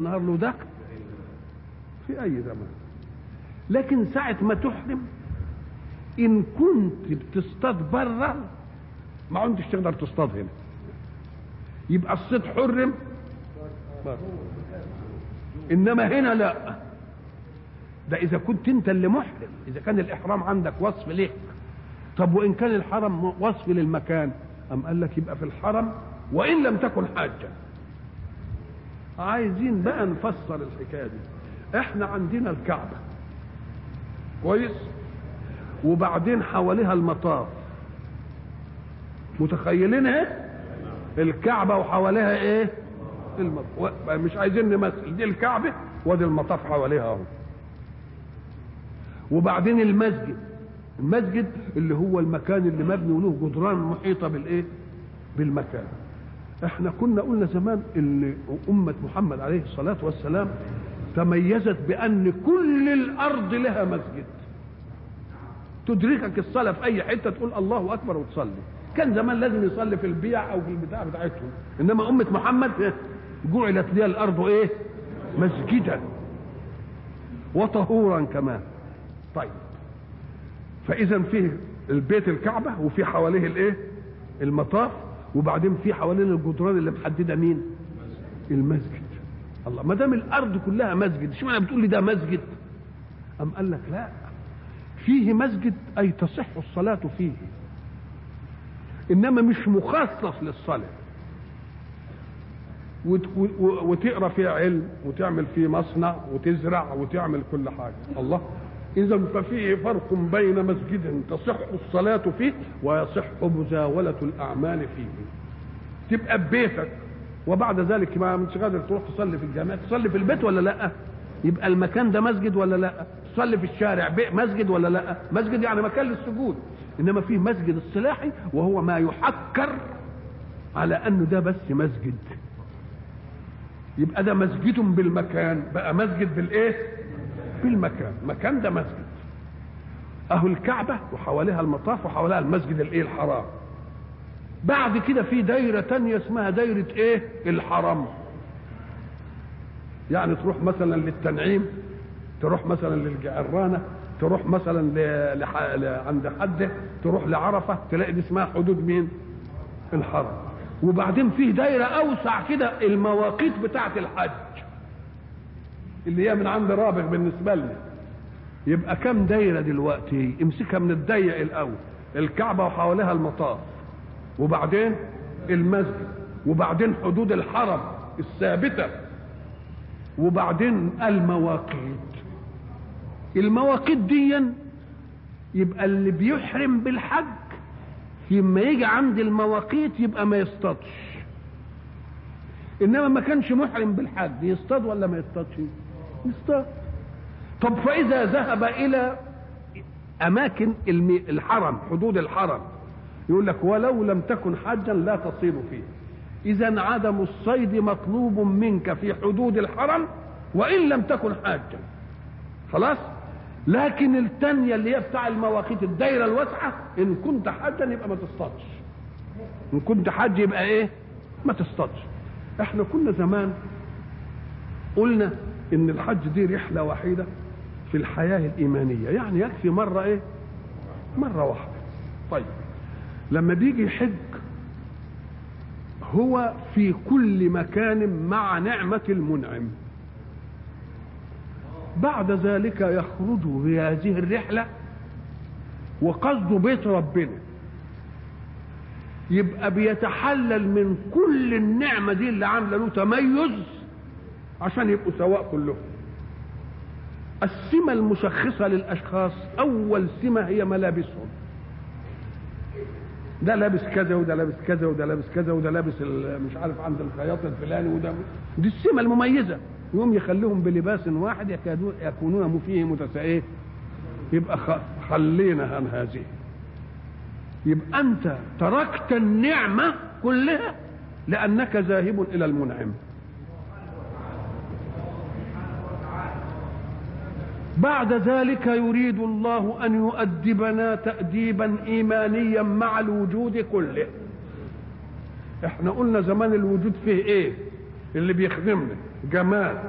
النهار له دخل في اي زمان لكن ساعة ما تحرم ان كنت بتصطاد بره ما عدتش تقدر تصطاد هنا يبقى الصيد حرم بره. انما هنا لا ده اذا كنت انت اللي محرم اذا كان الاحرام عندك وصف ليك طب وان كان الحرم وصف للمكان ام قال لك يبقى في الحرم وان لم تكن حاجه عايزين بقى نفسر الحكايه دي احنا عندنا الكعبه كويس وبعدين حواليها المطاف متخيلين ايه الكعبه وحواليها ايه المطاف مش عايزين نمثل دي الكعبه وادي المطاف حواليها اهو وبعدين المسجد المسجد اللي هو المكان اللي مبني وله جدران محيطه بالايه بالمكان احنا كنا قلنا زمان ان امه محمد عليه الصلاه والسلام تميزت بان كل الارض لها مسجد تدركك الصلاه في اي حته تقول الله اكبر وتصلي كان زمان لازم يصلي في البيع او في البتاع بتاعتهم انما امه محمد جعلت لها الارض ايه مسجدا وطهورا كمان طيب فاذا فيه البيت الكعبه وفي حواليه الايه المطاف وبعدين في حوالين الجدران اللي محدده مين المسجد الله ما دام الارض كلها مسجد اشمعنى بتقول لي ده مسجد ام قال لك لا فيه مسجد اي تصح الصلاه فيه انما مش مخصص للصلاه وتقرا فيه علم وتعمل فيه مصنع وتزرع وتعمل كل حاجه الله اذا ففيه فرق بين مسجد تصح الصلاه فيه ويصح مزاوله الاعمال فيه تبقى ببيتك وبعد ذلك ما مش قادر تروح تصلي في الجامع تصلي في البيت ولا لا يبقى المكان ده مسجد ولا لا تصلي في الشارع مسجد ولا لا مسجد يعني مكان للسجود انما فيه مسجد الصلاحي وهو ما يحكر على انه ده بس مسجد يبقى ده مسجد بالمكان بقى مسجد بالايه بالمكان مكان ده مسجد اهو الكعبه وحواليها المطاف وحواليها المسجد الايه الحرام بعد كده في دايره تانية اسمها دايره ايه الحرم يعني تروح مثلا للتنعيم تروح مثلا للجعرانه تروح مثلا ل... لح... ل... عند حده تروح لعرفه تلاقي دي اسمها حدود مين الحرم وبعدين فيه دايره اوسع كده المواقيت بتاعه الحج اللي هي من عند رابغ بالنسبه لنا يبقى كم دايره دلوقتي امسكها من الضيق الاول الكعبه وحواليها المطاف وبعدين المسجد وبعدين حدود الحرم الثابته وبعدين المواقيت المواقيت دي يبقى اللي بيحرم بالحج لما يجي عند المواقيت يبقى ما يصطادش انما ما كانش محرم بالحج يصطاد ولا ما يصطادش يصطاد طب فاذا ذهب الى اماكن الحرم حدود الحرم يقول لك ولو لم تكن حجا لا تصيد فيه اذا عدم الصيد مطلوب منك في حدود الحرم وان لم تكن حاجا خلاص لكن الثانيه اللي هي بتاع المواقيت الدايره الواسعه ان كنت حاجا يبقى ما تصطادش ان كنت حاج يبقى ايه ما تصطادش احنا كنا زمان قلنا ان الحج دي رحله وحيده في الحياه الايمانيه يعني يكفي مره ايه مره واحده طيب لما بيجي يحج هو في كل مكان مع نعمه المنعم بعد ذلك يخرج بهذه الرحلة وقصده بيت ربنا يبقى بيتحلل من كل النعمة دي اللي عاملة له تميز عشان يبقوا سواء كلهم السمة المشخصة للأشخاص أول سمة هي ملابسهم ده لابس كذا وده لابس كذا وده لابس كذا وده لابس مش عارف عند الخياط الفلاني وده دي السمة المميزة يقوم يخليهم بلباس واحد يكادون يكونون فيه متساءلين يبقى خلينا عن هذه يبقى انت تركت النعمه كلها لانك ذاهب الى المنعم بعد ذلك يريد الله ان يؤدبنا تاديبا ايمانيا مع الوجود كله احنا قلنا زمان الوجود فيه ايه اللي بيخدمنا جمال